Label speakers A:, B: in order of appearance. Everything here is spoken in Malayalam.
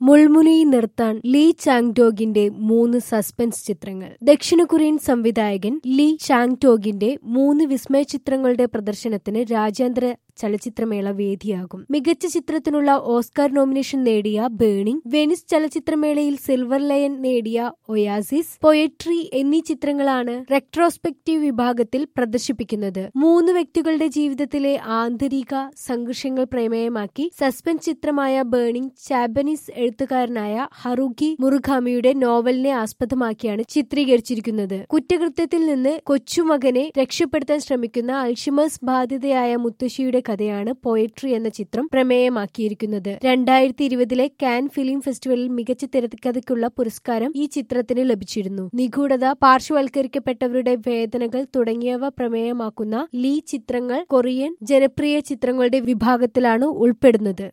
A: മുൾമുനയിൽ നിർത്താൻ ലീ ചാങ് ടോഗിന്റെ മൂന്ന് സസ്പെൻസ് ചിത്രങ്ങൾ ദക്ഷിണ കൊറിയൻ സംവിധായകൻ ലീ ചാങ് ടോഗിന്റെ മൂന്ന് വിസ്മയ ചിത്രങ്ങളുടെ പ്രദർശനത്തിന് രാജ്യാന്തര ചലച്ചിത്രമേള വേദിയാകും മികച്ച ചിത്രത്തിനുള്ള ഓസ്കാർ നോമിനേഷൻ നേടിയ ബേണിംഗ് വെനിസ് ചലച്ചിത്രമേളയിൽ സിൽവർ ലയൻ നേടിയ ഒയാസിസ് പൊയട്രി എന്നീ ചിത്രങ്ങളാണ് റെട്രോസ്പെക്റ്റീവ് വിഭാഗത്തിൽ പ്രദർശിപ്പിക്കുന്നത് മൂന്ന് വ്യക്തികളുടെ ജീവിതത്തിലെ ആന്തരിക സംഘർഷങ്ങൾ പ്രമേയമാക്കി സസ്പെൻസ് ചിത്രമായ ബേണിംഗ് ജാപ്പനീസ് എഴുത്തുകാരനായ ഹറുഗി മുറുഖാമിയുടെ നോവലിനെ ആസ്പദമാക്കിയാണ് ചിത്രീകരിച്ചിരിക്കുന്നത് കുറ്റകൃത്യത്തിൽ നിന്ന് കൊച്ചുമകനെ രക്ഷപ്പെടുത്താൻ ശ്രമിക്കുന്ന അൾഷിമേഴ്സ് ബാധിതയായ മുത്തശ്ശിയുടെ കഥയാണ് പോയട്രി എന്ന ചിത്രം പ്രമേയമാക്കിയിരിക്കുന്നത് രണ്ടായിരത്തി ഇരുപതിലെ കാൻ ഫിലിം ഫെസ്റ്റിവലിൽ മികച്ച തിരക്കഥയ്ക്കുള്ള പുരസ്കാരം ഈ ചിത്രത്തിന് ലഭിച്ചിരുന്നു നിഗൂഢത പാർശ്വവൽക്കരിക്കപ്പെട്ടവരുടെ വേദനകൾ തുടങ്ങിയവ പ്രമേയമാക്കുന്ന ലീ ചിത്രങ്ങൾ കൊറിയൻ ജനപ്രിയ ചിത്രങ്ങളുടെ വിഭാഗത്തിലാണ് ഉൾപ്പെടുന്നത്